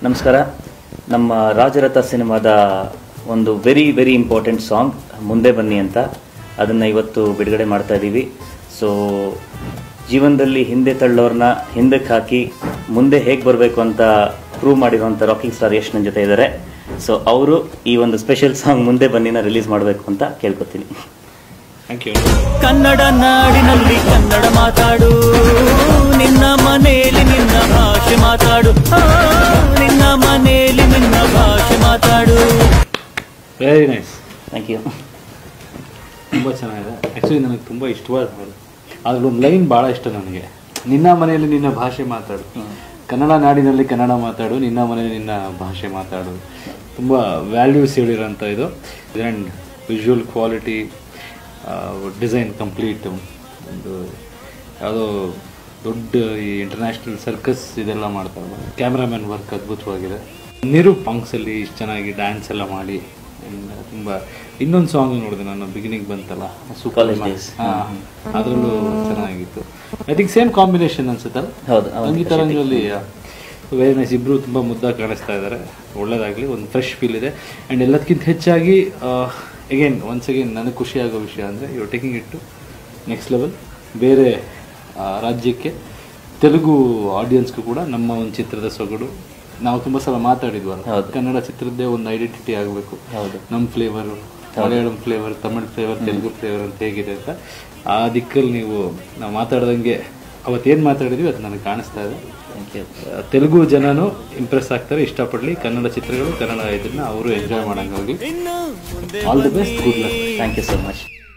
ನಮಸ್ಕಾರ ನಮ್ಮ ರಾಜರಥ ಸಿನಿಮಾದ ಒಂದು ವೆರಿ ವೆರಿ ಇಂಪಾರ್ಟೆಂಟ್ ಸಾಂಗ್ ಮುಂದೆ ಬನ್ನಿ ಅಂತ ಅದನ್ನು ಇವತ್ತು ಬಿಡುಗಡೆ ಮಾಡ್ತಾ ಇದ್ದೀವಿ ಸೊ ಜೀವನದಲ್ಲಿ ಹಿಂದೆ ತಳ್ಳೋರ್ನ ಹಿಂದಕ್ಕೆ ಹಾಕಿ ಮುಂದೆ ಹೇಗೆ ಬರಬೇಕು ಅಂತ ಪ್ರೂವ್ ಮಾಡಿರುವಂಥ ರಾಕಿಂಗ್ ಸ್ಟಾರ್ ಯಶ್ ನನ್ನ ಜೊತೆ ಇದ್ದಾರೆ ಸೊ ಅವರು ಈ ಒಂದು ಸ್ಪೆಷಲ್ ಸಾಂಗ್ ಮುಂದೆ ಬನ್ನಿನ ರಿಲೀಸ್ ಮಾಡಬೇಕು ಅಂತ ಕೇಳ್ಕೊತೀನಿ ಥ್ಯಾಂಕ್ ಯು ಕನ್ನಡ ನಾಡಿನಲ್ಲಿ ಕನ್ನಡ ಮಾತಾಡು ನಿನ್ನ ಮನೆಯಲ್ಲಿ ನಿನ್ನ ಭಾಷೆ ಮಾತಾಡು ಆ, ನಿನ್ನ ಮನೆಯಲ್ಲಿ ನಿನ್ನ ಭಾಷೆ ಮಾತಾಡು ವೆರಿ ನೈಸ್ ಥ್ಯಾಂಕ್ ಯು ತುಂಬ ಚೆನ್ನಾಗಿದೆ ಆ್ಯಕ್ಚುಲಿ ನನಗೆ ತುಂಬ ಇಷ್ಟವಾದ ಹಾಡು ಅದ್ರಲ್ಲಿ ಒಂದು ಲೈನ್ ಭಾಳ ಇಷ್ಟ ನನಗೆ ನಿನ್ನ ಮನೆಯಲ್ಲಿ ನಿನ್ನ ಭಾಷೆ ಮಾತಾಡು ಕನ್ನಡ ನಾಡಿನಲ್ಲಿ ಕನ್ನಡ ಮಾತಾಡು ನಿನ್ನ ಮನೆಯಲ್ಲಿ ನಿನ್ನ ಭಾಷೆ ಮಾತಾಡು ತುಂಬ ವ್ಯಾಲ್ಯೂಸ್ ಹೇಳಿರೋಂಥ ಇದು and visual quality design complete ಒಂದು ಯಾವುದೋ ದೊಡ್ಡ ಈ ಇಂಟರ್ನ್ಯಾಷನಲ್ ಸರ್ಕಸ್ ಇದೆಲ್ಲ ಮಾಡ್ತಾರೆ ಕ್ಯಾಮ್ರಾಮನ್ ವರ್ಕ್ ಅದ್ಭುತವಾಗಿದೆ ನಿರು ಪಾಂಗ್ಸಲ್ಲಿ ಇಷ್ಟು ಚೆನ್ನಾಗಿ ಡ್ಯಾನ್ಸ್ ಎಲ್ಲ ಮಾಡಿ and ತುಂಬ ಇನ್ನೊಂದು ಸಾಂಗ್ ನೋಡಿದೆ ನಾನು ಬಿಗಿನಿಂಗ್ ಬಂತಲ್ಲ College days. ಅದರಲ್ಲೂ ಚೆನ್ನಾಗಿತ್ತು ಐ ಥಿಂಕ್ ಸೇಮ್ ಕಾಂಬಿನೇಷನ್ ಅನ್ಸುತ್ತಲ್ಲ ಹೌದು, ಹೌದು. ಸಂಗೀತ ರಂಗದಲ್ಲಿ ವೆರಿ ನೈಸ್ ಇಬ್ಬರು ತುಂಬ ಮುದ್ದಾಗಿ ಕಾಣಿಸ್ತಾ ಇದ್ದಾರೆ ಒಳ್ಳೇದಾಗಲಿ ಒಂದು ಫ್ರೆಶ್ ಫೀಲ್ ಇದೆ ಆ್ಯಂಡ್ ಎಲ್ಲದಕ್ಕಿಂತ ಹೆಚ್ಚಾಗಿ ಅಗೇನ್ ಒನ್ಸ್ ಅಗೇನ್ ನನಗೆ ಖುಷಿ ಆಗೋ ವಿಷಯ ಅಂದರೆ ಯು ಟೇಕಿಂಗ್ ಇಟ್ಟು ನೆಕ್ಸ್ಟ್ ಲೆವೆಲ್ ಬೇರೆ ಆ, ರಾಜ್ಯಕ್ಕೆ ತೆಲುಗು ಆಡಿಯನ್ಸ್ಗೂ ಕೂಡ ನಮ್ಮ ಒಂದು ಚಿತ್ರದ ಸೊಗಡು ನಾವು ತುಂಬ ಸಲ ಮಾತಾಡಿದ್ವಲ್ಲ ಹೌದು. ಕನ್ನಡ ಚಿತ್ರದ್ದೇ ಒಂದು ಐಡೆಂಟಿಟಿ ಆಗಬೇಕು ಹೌದು. ನಮ್ಮ flavour Malayalam flavour Tamil flavour Telugu flavour ಅಂತ ಹೇಗಿದೆ ಅಂತ ಆ ದಿಕ್ಕಲ್ಲಿ ನೀವು ನಾವು ಮಾತಾಡ್ದಂಗೆ ಅವತ್ತೇನು ಮಾತಾಡಿದ್ವಿ ಅದು ನನಗೆ ಕಾಣಿಸ್ತಾ ಇದೆ ಥ್ಯಾಂಕ್ ಯು ಆ, ತೆಲುಗು ಜನನು ಇಂಪ್ರೆಸ್ ಆಗ್ತಾರೆ ಇಷ್ಟಪಡಲಿ ಕನ್ನಡ ಚಿತ್ರಗಳು ಕನ್ನಡ ಇದನ್ನ ಅವರು ಎಂಜಾಯ್ ಮಾಡಂಗಾಗಿ ಇನ್ನು ಮುಂದೆ all the best good luck thank you so much